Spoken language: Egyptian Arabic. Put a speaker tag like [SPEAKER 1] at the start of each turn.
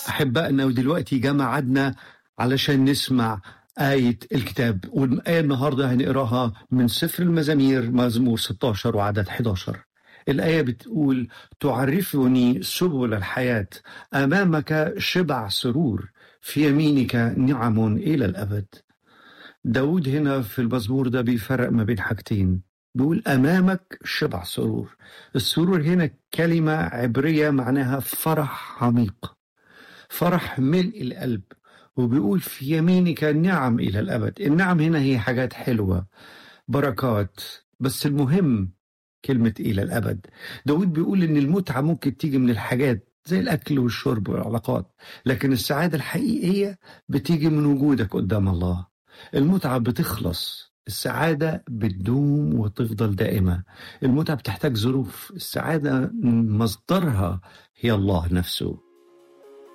[SPEAKER 1] أحبائنا ودلوقتي جه ميعادنا علشان نسمع آية الكتاب والآية النهاردة هنقراها من سفر المزامير مزمور 16 وعدد 11 الآية بتقول تعرفني سبل الحياة أمامك شبع سرور في يمينك نعم إلى الأبد داود هنا في المزمور ده بيفرق ما بين حاجتين بيقول أمامك شبع سرور السرور هنا كلمة عبرية معناها فرح عميق فرح ملء القلب وبيقول في يمينك نعم إلى الأبد النعم هنا هي حاجات حلوة بركات بس المهم كلمة إلى الأبد داود بيقول إن المتعة ممكن تيجي من الحاجات زي الأكل والشرب والعلاقات لكن السعادة الحقيقية بتيجي من وجودك قدام الله المتعة بتخلص السعادة بتدوم وتفضل دائمة المتعة بتحتاج ظروف السعادة مصدرها هي الله نفسه